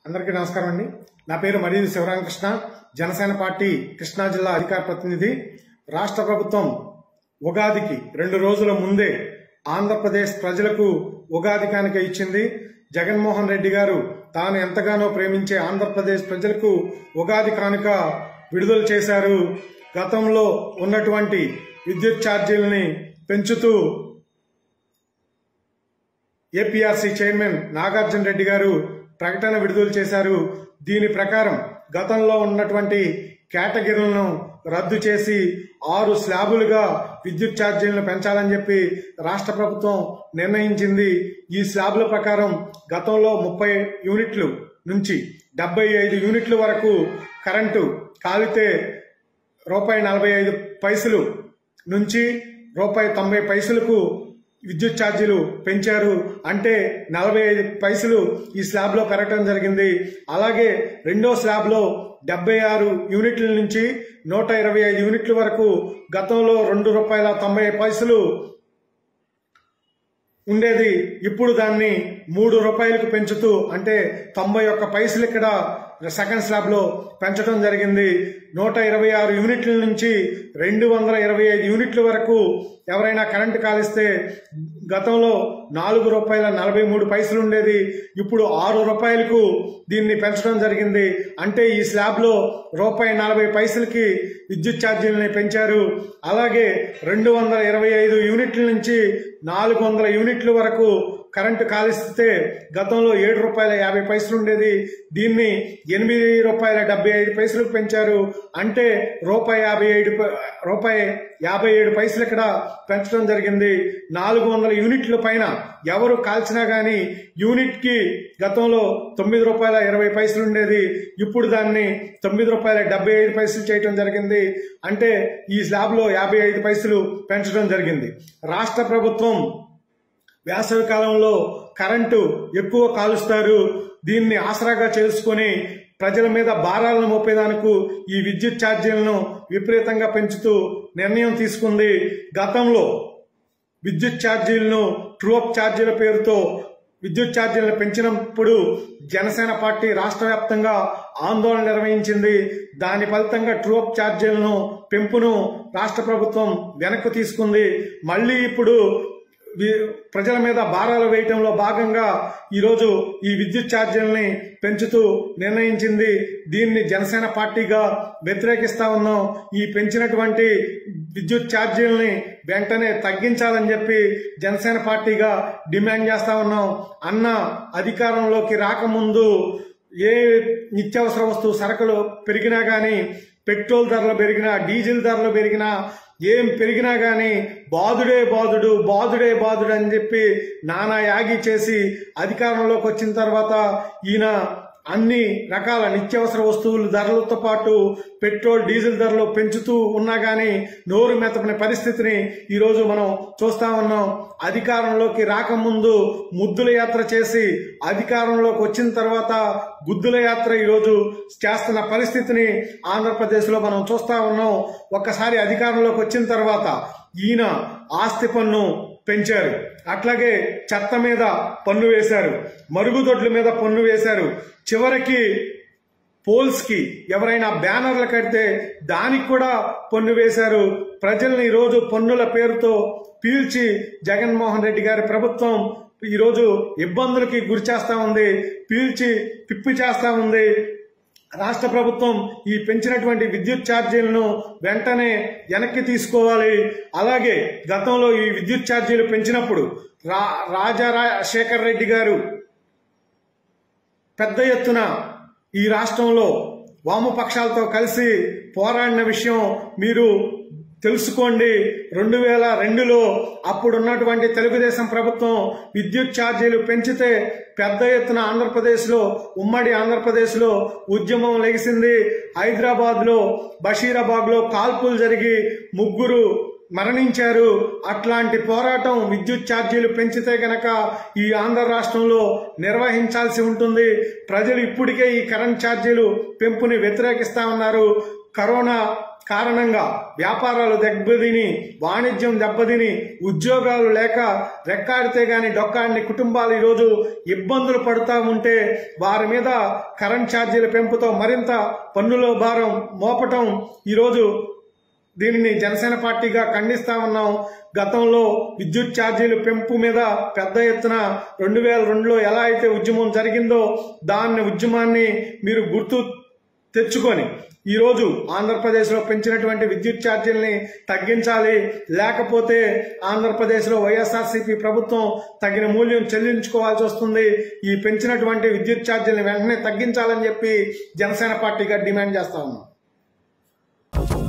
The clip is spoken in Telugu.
అందరికీ నమస్కారం అండి నా పేరు మరీది శివరామకృష్ణ జనసేన పార్టీ కృష్ణా జిల్లా అధికార ప్రతినిధి రాష్ట్ర ప్రభుత్వం ఉగాదికి రెండు రోజుల ముందే ఆంధ్రప్రదేశ్ ప్రజలకు ఉగాది కానుక ఇచ్చింది జగన్మోహన్ రెడ్డి గారు తాను ఎంతగానో ప్రేమించే ఆంధ్రప్రదేశ్ ప్రజలకు ఉగాది కానుక విడుదల చేశారు గతంలో ఉన్నటువంటి విద్యుత్ ఛార్జీలని పెంచుతూ ఏపీఆర్సీ చైర్మన్ నాగార్జున రెడ్డి గారు ప్రకటన విడుదల చేశారు దీని ప్రకారం గతంలో ఉన్నటువంటి కేటగిరీలను రద్దు చేసి ఆరు స్లాబులుగా విద్యుత్ ఛార్జీలను పెంచాలని చెప్పి రాష్ట్ర ప్రభుత్వం నిర్ణయించింది ఈ స్లాబుల ప్రకారం గతంలో ముప్పై యూనిట్లు నుంచి డెబ్బై ఐదు యూనిట్ల వరకు కరెంటు కాలితే రూపాయి నలభై ఐదు పైసలు నుంచి రూపాయి తొంభై పైసలకు విద్యుత్ ఛార్జీలు పెంచారు అంటే నలభై ఐదు పైసలు ఈ స్లాబ్ లో పెరగటం జరిగింది అలాగే రెండో స్లాబ్ లో డెబ్బై ఆరు యూనిట్ల నుంచి నూట ఇరవై ఐదు యూనిట్ల వరకు గతంలో రెండు రూపాయల తొంభై పైసలు ఉండేది ఇప్పుడు దాన్ని మూడు రూపాయలకు పెంచుతూ అంటే తొంభై ఒక్క పైసలు ఇక్కడ సెకండ్ స్లాబ్ లో పెంచడం జరిగింది నూట ఇరవై ఆరు యూనిట్ల నుంచి రెండు వందల ఇరవై ఐదు యూనిట్ల వరకు ఎవరైనా కరెంటు కాలిస్తే గతంలో నాలుగు రూపాయల నలభై మూడు పైసలు ఉండేది ఇప్పుడు ఆరు రూపాయలకు దీన్ని పెంచడం జరిగింది అంటే ఈ స్లాబ్ లో రూపాయి నలభై పైసలకి విద్యుత్ ఛార్జీలని పెంచారు అలాగే రెండు వందల ఇరవై ఐదు యూనిట్ల నుంచి నాలుగు వందల యూనిట్ల వరకు కరెంటు కాలిస్తే గతంలో ఏడు రూపాయల యాభై పైసలు ఉండేది దీన్ని ఎనిమిది రూపాయల డెబ్బై ఐదు పైసలకు పెంచారు అంటే రూపాయి యాభై ఏడు ప- రూపాయి యాభై ఏడు పైసలు ఇక్కడ పెంచడం జరిగింది నాలుగు వందల యూనిట్ల పైన ఎవరు కాల్చినా గానీ యూనిట్ కి గతంలో తొమ్మిది రూపాయల ఇరవై పైసలు ఉండేది ఇప్పుడు దాన్ని తొమ్మిది రూపాయల డెబ్బై ఐదు పైసలు చేయటం జరిగింది అంటే ఈ స్లాబ్ లో యాభై ఐదు పైసలు పెంచడం జరిగింది రాష్ట్ర ప్రభుత్వం వేసవి కాలంలో కరెంటు ఎక్కువ కాలుస్తారు దీన్ని ఆసరాగా చేసుకొని ప్రజల మీద భారాలను మోపేదానికి ఈ విద్యుత్ ఛార్జీలను విపరీతంగా పెంచుతూ నిర్ణయం తీసుకుంది గతంలో విద్యుత్ ఛార్జీలను ట్రూఅప్ ఛార్జీల పేరుతో విద్యుత్ ఛార్జీలను పెంచినప్పుడు జనసేన పార్టీ రాష్ట్ర వ్యాప్తంగా ఆందోళన నిర్వహించింది దాని ఫలితంగా ట్రూఅప్ ఛార్జీలను పెంపును రాష్ట్ర ప్రభుత్వం వెనక్కు తీసుకుంది మళ్ళీ ఇప్పుడు వి- ప్రజల మీద భారాలు వేయటంలో భాగంగా ఈరోజు ఈ విద్యుత్ ఛార్జీలని పెంచుతూ నిర్ణయించింది దీన్ని జనసేన పార్టీగా వ్యతిరేకిస్తా ఉన్నాం ఈ పెంచినటువంటి విద్యుత్ ఛార్జీలని వెంటనే తగ్గించాలని చెప్పి జనసేన పార్టీగా డిమాండ్ చేస్తా ఉన్నాం అన్న అధికారంలోకి రాకముందు ఏ నిత్యావసర వస్తువు సరకులు పెరిగినా గానీ పెట్రోల్ ధరలు పెరిగినా డీజిల్ ధరలు పెరిగినా ఏం పెరిగినా గానీ బాధుడే బాధుడు బాధుడే బాధుడు అని చెప్పి నానా యాగి చేసి అధికారంలోకి వచ్చిన తర్వాత ఈయన అన్ని రకాల నిత్యావసర వస్తువుల ధరలతో పాటు పెట్రోల్ డీజిల్ ధరలు పెంచుతూ ఉన్నా గానీ నోరు మెత్తపని పరిస్థితిని ఈరోజు మనం చూస్తా ఉన్నాం అధికారంలోకి రాకముందు ముద్దుల యాత్ర చేసి అధికారంలోకి వచ్చిన తర్వాత గుద్దుల యాత్ర ఈరోజు చేస్తున్న పరిస్థితిని ఆంధ్రప్రదేశ్లో మనం చూస్తా ఉన్నాం ఒక్కసారి అధికారంలోకి వచ్చిన తర్వాత ఈయన ఆస్తి పన్ను పెంచారు అట్లాగే చెత్త మీద పన్ను వేశారు మరుగుదొడ్ల మీద పన్ను వేశారు చివరికి పోల్స్ కి ఎవరైనా బ్యానర్లు కడితే దానికి కూడా పన్ను వేశారు ప్రజల్ని ఈరోజు పన్నుల పేరుతో పీల్చి జగన్మోహన్ రెడ్డి గారి ప్రభుత్వం ఈరోజు ఇబ్బందులకి గురి చేస్తా ఉంది పీల్చి పిప్పి చేస్తా ఉంది రాష్ట్ర ప్రభుత్వం ఈ పెంచినటువంటి విద్యుత్ ఛార్జీలను వెంటనే వెనక్కి తీసుకోవాలి అలాగే గతంలో ఈ విద్యుత్ ఛార్జీలు పెంచినప్పుడు రా రాజా రాజశేఖర్ రెడ్డి గారు పెద్ద ఎత్తున ఈ రాష్ట్రంలో వామపక్షాలతో కలిసి పోరాడిన విషయం మీరు తెలుసుకోండి రెండు వేల రెండులో అప్పుడున్నటువంటి తెలుగుదేశం ప్రభుత్వం విద్యుత్ ఛార్జీలు పెంచితే పెద్ద ఎత్తున ఆంధ్రప్రదేశ్లో ఉమ్మడి ఆంధ్రప్రదేశ్లో ఉద్యమం లెగిసింది హైదరాబాద్లో బషీరాబాద్లో కాల్పులు జరిగి ముగ్గురు మరణించారు అట్లాంటి పోరాటం విద్యుత్ ఛార్జీలు పెంచితే గనక ఈ ఆంధ్ర రాష్ట్రంలో నిర్వహించాల్సి ఉంటుంది ప్రజలు ఇప్పటికే ఈ కరెంట్ ఛార్జీలు పెంపుని వ్యతిరేకిస్తా ఉన్నారు కరోనా కారణంగా వ్యాపారాలు దెబ్బతిని వాణిజ్యం దెబ్బతిని ఉద్యోగాలు లేక రెక్కాడితే గాని డొక్కాడిని కుటుంబాలు ఈరోజు ఇబ్బందులు పడుతూ ఉంటే వారి మీద కరెంట్ ఛార్జీల పెంపుతో మరింత పన్నుల భారం మోపటం ఈరోజు దీనిని జనసేన పార్టీగా ఖండిస్తా ఉన్నాం గతంలో విద్యుత్ ఛార్జీలు పెంపు మీద పెద్ద ఎత్తున రెండు వేల రెండులో ఎలా అయితే ఉద్యమం జరిగిందో దాన్ని ఉద్యమాన్ని మీరు గుర్తు తెచ్చుకొని ఈరోజు ఆంధ్రప్రదేశ్లో పెంచినటువంటి విద్యుత్ ఛార్జీల్ని తగ్గించాలి లేకపోతే ఆంధ్రప్రదేశ్లో వైఎస్ఆర్సీపీ ప్రభుత్వం తగిన మూల్యం చెల్లించుకోవాల్సి వస్తుంది ఈ పెంచినటువంటి విద్యుత్ ఛార్జీల్ని వెంటనే తగ్గించాలని చెప్పి జనసేన పార్టీగా డిమాండ్ చేస్తా ఉన్నాం